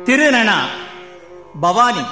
திருநனா பவானி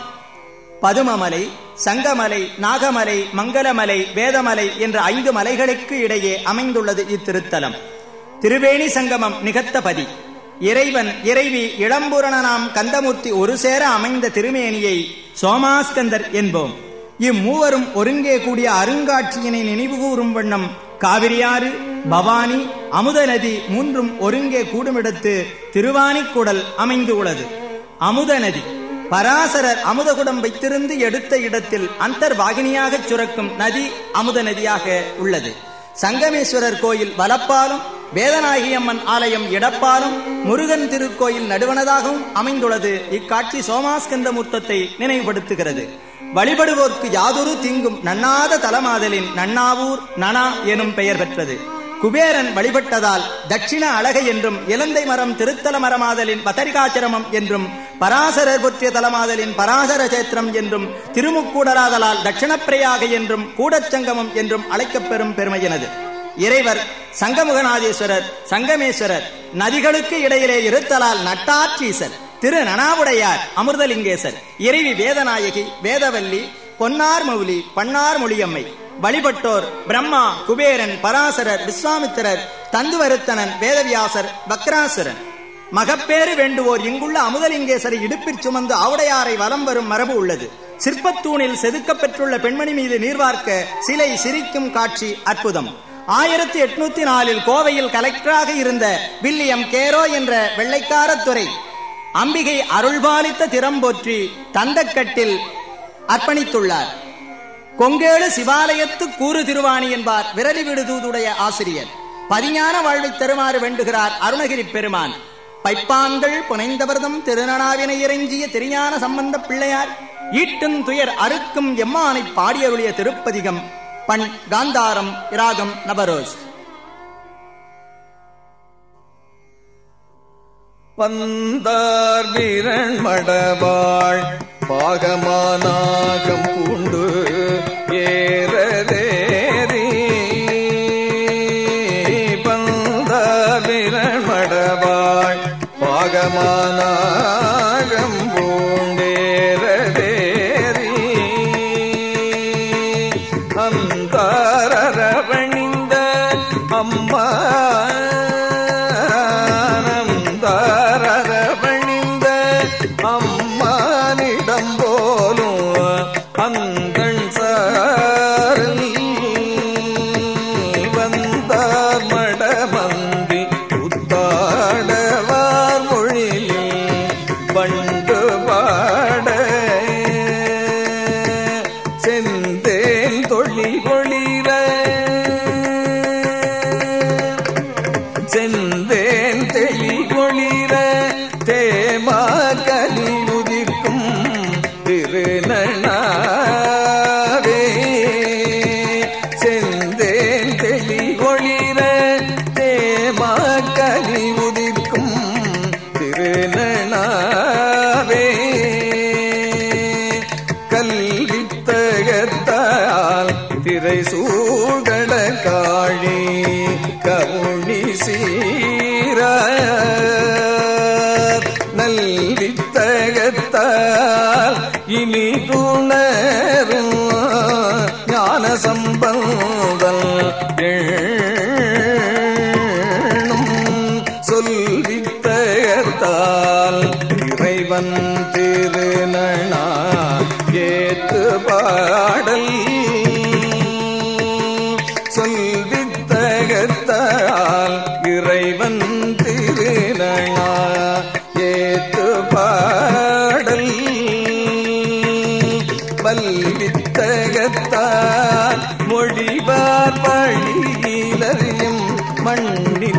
பதுமமலை சங்கமலை நாகமலை மங்களமலை வேதமலை என்ற ஐந்து மலைகளுக்கு இடையே அமைந்துள்ளது இத்திருத்தலம் திருவேணி சங்கமம் நிகத்தபதி இறைவன் இறைவி இளம்புரணனாம் கந்தமூர்த்தி ஒரு சேர அமைந்த திருமேனியை சோமாஸ்கந்தர் என்போம் இம்மூவரும் ஒருங்கே கூடிய அருங்காட்சியினை நினைவுகூரும் வண்ணம் காவிரியாறு பவானி அமுத நதி மூன்றும் ஒருங்கே கூடுமிடத்து திருவானிக்குடல் அமைந்து உள்ளது அமுத நதி பராசரர் அமுதகுடம் வைத்திருந்து எடுத்த இடத்தில் அந்தர்வாகினியாகச் சுரக்கும் நதி அமுத நதியாக உள்ளது சங்கமேஸ்வரர் கோயில் வலப்பாலும் வேதநாயகியம்மன் ஆலயம் இடப்பாலும் முருகன் திருக்கோயில் நடுவனதாகவும் அமைந்துள்ளது இக்காட்சி சோமாஸ்கந்த மூர்த்தத்தை நினைவுபடுத்துகிறது வழிபடுவோர்க்கு யாதொரு தீங்கும் நன்னாத தலமாதலின் நன்னாவூர் நனா எனும் பெயர் பெற்றது குபேரன் வழிபட்டதால் தட்சிண அழகை என்றும் இலந்தை மரம் திருத்தல மரமாதலின் பதரிகாச்சிரமம் என்றும் பராசரர் புற்றிய தலமாதலின் பராசர சேத்திரம் என்றும் திருமுக்கூடராதலால் தட்சிணப்பிரையாக என்றும் கூடச்சங்கமம் என்றும் அழைக்கப்பெறும் பெருமையினது இறைவர் சங்கமுகநாதீஸ்வரர் சங்கமேஸ்வரர் நதிகளுக்கு இடையிலே இருத்தலால் நட்டாற்றீசர் திரு நனாவுடையார் அமிர்தலிங்கேசர் இறைவி வேதநாயகி வேதவல்லி பொன்னார் மௌலி பன்னார் மொழியம்மை வழிபட்டோர் பிரம்மா குபேரன் பராசரர் விஸ்வாமித்திரர் தந்துவருத்தனன் வேதவியாசர் பக்ராசுரன் மகப்பேறு வேண்டுவோர் இங்குள்ள அமுதலிங்கேசரை இடுப்பிற் சுமந்து ஆவுடையாரை வலம் வரும் மரபு உள்ளது சிற்பத்தூணில் செதுக்கப் பெற்றுள்ள பெண்மணி மீது நீர்வார்க்க சிலை சிரிக்கும் காட்சி அற்புதம் ஆயிரத்தி எட்நூத்தி நாலில் கோவையில் கலெக்டராக இருந்த வில்லியம் கேரோ என்ற வெள்ளைக்காரத்துறை அம்பிகை அருள்பாலித்த திறம் போற்றி தந்தக்கட்டில் அர்ப்பணித்துள்ளார் கொங்கேடு சிவாலயத்து கூறு திருவாணி என்பார் விரலி விடுதூதுடைய ஆசிரியர் பதிஞான வாழ்வை தருமாறு வேண்டுகிறார் அருணகிரி பெருமான் பைப்பாங்கள் புனைந்தவர்தம் திருநனாவினை இறைஞ்சிய திருஞான சம்பந்த பிள்ளையார் ஈட்டும் துயர் அறுக்கும் எம்மானை பாடியருளிய திருப்பதிகம் பண் காந்தாரம் இராகம் நபரோஸ் பந்தார் வீரன் மடவாள் பாகமானாகம் பூண்டு ஏறதேறி பந்தார் வீரன் மடவாள் பாகமானாகம் பூண்டேறதேறி அந்தாரவணிந்த அம்மா அந்தாரவணிந்த அம்மானிடம் போலும் அந்தன் சாரல் வந்தார் மடமந்தி உத்தாடவார் மொழியில் பண்டு பாட செந்தேன் தொழி பொழிற செந்தேன் தெளி பொழிற தேமா கலி உதிக்கும் திருநனாவே செந்தேன் தெளி ஒளிர தேமா கலி உதிக்கும் திருநனாவே கல்வித்தகத்தால் திரை சூழல காழி கவுனி சீர நல்வித்தகத்தால் இனி துணரும் ஞான சம்பந்தல் எண்ணும் சொல்வித்தகத்தால் இறைவன் திருநனா ஏத்து பாடல் சொல்வித்தகத்தால் இறைவன் திருநனா ஏத்து பாடல் வல்வித்தகத்தால் மொழிவார் பழியிலறியும் மண்ணின்